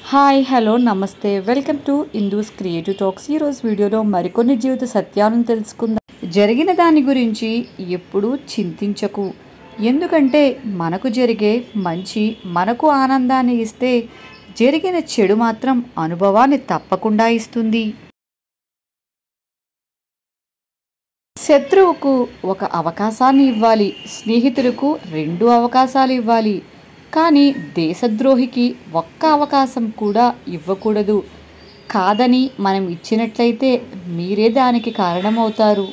hi hello నమస్తే welcome to Indu's creative talks ఈరోజు video మరికొన్ని జీవిత సత్యాలను తెలుసుకుందాం జరిగిన దాని గురించి ఎప్పుడూ చింతించకు ఎందుకంటే మనకు జరిగే మంచి మనకు ఆనందాన్ని ఇస్తే జరిగిన చెడు మాత్రం అనుభవాన్ని తప్పకుండా ఇస్తుంది శత్రువుకు ఒక అవకాశాన్ని ఇవ్వాలి స్నేహితులకు రెండు అవకాశాలు ఇవ్వాలి కానీ దేశద్రోహికి ఒక్క అవకాశం కూడా ఇవ్వకూడదు కాదని మనం ఇచ్చినట్లయితే మీరే దానికి కారణమవుతారు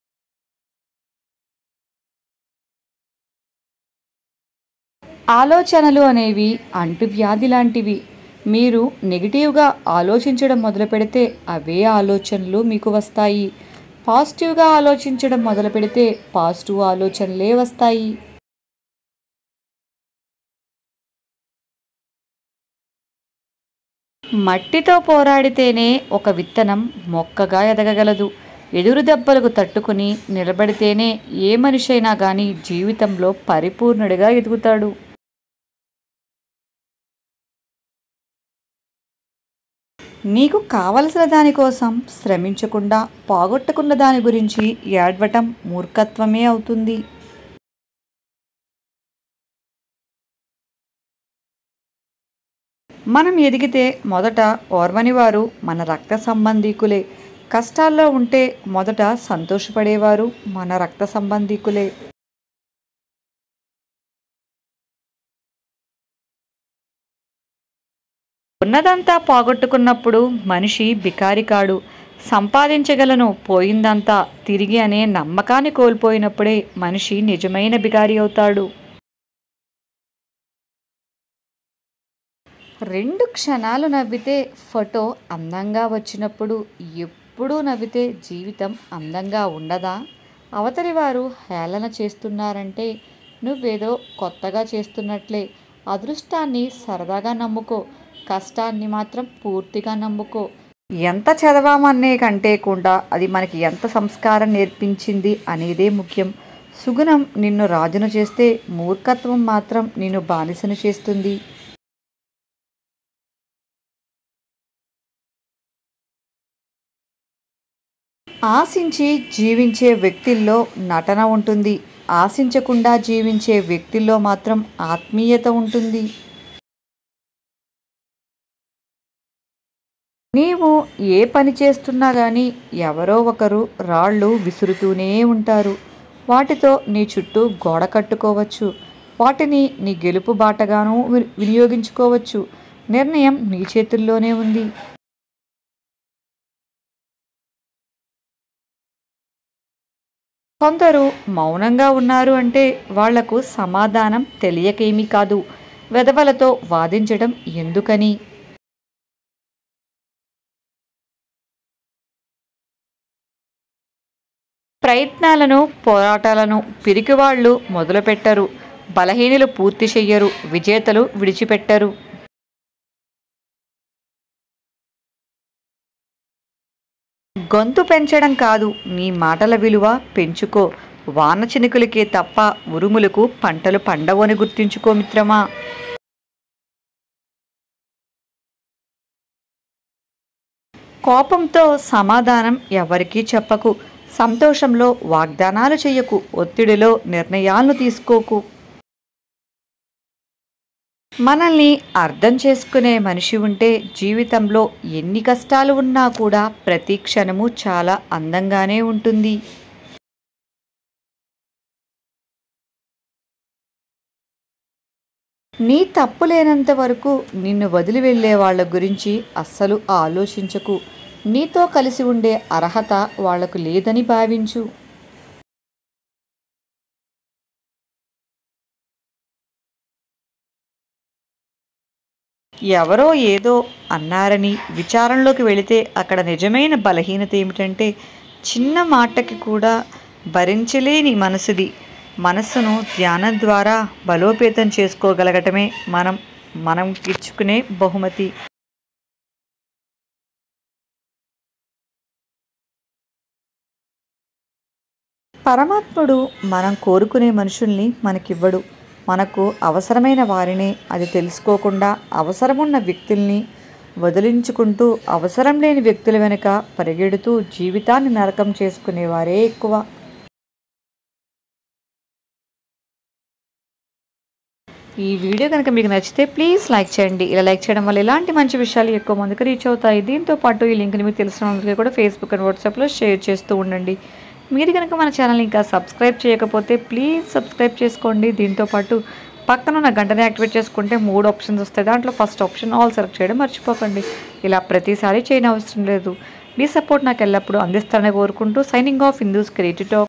ఆలోచనలు అనేవి అంటువ్యాధి లాంటివి మీరు నెగిటివ్గా ఆలోచించడం మొదలు పెడితే అవే ఆలోచనలు మీకు వస్తాయి పాజిటివ్గా ఆలోచించడం మొదలు పెడితే పాజిటివ్ ఆలోచనలే వస్తాయి మట్టితో పోరాడితేనే ఒక విత్తనం మొక్కగా ఎదగగలదు ఎదురు దెబ్బలకు తట్టుకుని నిలబడితేనే ఏ మనిషి అయినా కానీ జీవితంలో పరిపూర్ణుడిగా ఎదుగుతాడు నీకు కావలసిన దానికోసం శ్రమించకుండా పోగొట్టుకున్న దాని గురించి ఏడవటం మూర్ఖత్వమే అవుతుంది మనం ఎదిగితే మొదట ఓర్వని వారు మన రక్త సంబంధీకులే కష్టాల్లో ఉంటే మొదట సంతోషపడేవారు మన రక్త సంబంధీకులే ఉన్నదంతా పోగొట్టుకున్నప్పుడు మనిషి బికారి కాడు సంపాదించగలను పోయిందంతా తిరిగి అనే నమ్మకాన్ని కోల్పోయినప్పుడే మనిషి నిజమైన బికారి అవుతాడు రెండు క్షణాలు నవ్వితే ఫోటో అందంగా వచ్చినప్పుడు ఎప్పుడూ నవ్వితే జీవితం అందంగా ఉండదా అవతలి వారు హేళన చేస్తున్నారంటే నువ్వేదో కొత్తగా చేస్తున్నట్లే అదృష్టాన్ని సరదాగా నమ్ముకో కష్టాన్ని మాత్రం పూర్తిగా నమ్ముకో ఎంత చదవామనే కంటే కూడా అది మనకి ఎంత సంస్కారం నేర్పించింది అనేదే ముఖ్యం సుగుణం నిన్ను రాజును చేస్తే మూర్ఖత్వం మాత్రం నిన్ను బానిసను చేస్తుంది ఆశించి జీవించే వ్యక్తుల్లో నటన ఉంటుంది ఆశించకుండా జీవించే వ్యక్తుల్లో మాత్రం ఆత్మీయత ఉంటుంది నీవు ఏ పని చేస్తున్నా కానీ ఎవరో ఒకరు రాళ్ళు విసురుతూనే ఉంటారు వాటితో నీ చుట్టూ గోడ కట్టుకోవచ్చు వాటిని నీ గెలుపు బాటగాను వి- వినియోగించుకోవచ్చు నిర్ణయం నీ చేతుల్లోనే ఉంది కొందరు మౌనంగా ఉన్నారు అంటే వాళ్లకు సమాధానం తెలియకేమీ కాదు వెధవలతో వాదించడం ఎందుకని ప్రయత్నాలను పోరాటాలను పిరికివాళ్ళు మొదలుపెట్టరు బలహీనులు పూర్తి చెయ్యరు విజేతలు విడిచిపెట్టరు గొంతు పెంచడం కాదు నీ మాటల విలువ పెంచుకో వాన చినుకులకే తప్ప ఉరుములకు పంటలు పండవని గుర్తుంచుకో మిత్రమా కోపంతో సమాధానం ఎవరికీ చెప్పకు సంతోషంలో వాగ్దానాలు చెయ్యకు ఒత్తిడిలో నిర్ణయాలను తీసుకోకు మనల్ని అర్థం చేసుకునే మనిషి ఉంటే జీవితంలో ఎన్ని కష్టాలు ఉన్నా కూడా ప్రతి క్షణము చాలా అందంగానే ఉంటుంది నీ తప్పు లేనంత వరకు నిన్ను వదిలి వెళ్ళే వాళ్ళ గురించి అస్సలు ఆలోచించకు నీతో కలిసి ఉండే అర్హత వాళ్లకు లేదని భావించు ఎవరో ఏదో అన్నారని విచారంలోకి వెళితే అక్కడ నిజమైన బలహీనత ఏమిటంటే చిన్న మాటకి కూడా భరించలేని మనసుది మనస్సును ధ్యానం ద్వారా బలోపేతం చేసుకోగలగటమే మనం మనం ఇచ్చుకునే బహుమతి పరమాత్ముడు మనం కోరుకునే మనుషుల్ని మనకివ్వడు మనకు అవసరమైన వారిని అది తెలుసుకోకుండా అవసరమున్న వ్యక్తుల్ని వదిలించుకుంటూ అవసరం లేని వ్యక్తుల వెనుక పరిగెడుతూ జీవితాన్ని నరకం చేసుకునేవారే ఎక్కువ ఈ వీడియో కనుక మీకు నచ్చితే ప్లీజ్ లైక్ చేయండి ఇలా లైక్ చేయడం వల్ల ఇలాంటి మంచి విషయాలు ఎక్కువ మందికి రీచ్ అవుతాయి దీంతో పాటు ఈ లింక్ని మీకు తెలిసిన వాళ్ళకి కూడా ఫేస్బుక్ అండ్ వాట్సాప్లో షేర్ చేస్తూ ఉండండి మీరు కనుక మన ఛానల్ ఇంకా సబ్స్క్రైబ్ చేయకపోతే ప్లీజ్ సబ్స్క్రైబ్ చేసుకోండి దీంతో పాటు పక్కన ఉన్న గంటని యాక్టివేట్ చేసుకుంటే మూడు ఆప్షన్స్ వస్తాయి దాంట్లో ఫస్ట్ ఆప్షన్ ఆల్ సెలెక్ట్ చేయడం మర్చిపోకండి ఇలా ప్రతిసారి చేయని అవసరం లేదు మీ సపోర్ట్ నాకు ఎల్లప్పుడూ అందిస్తారని కోరుకుంటూ signing off Hindu's creative talk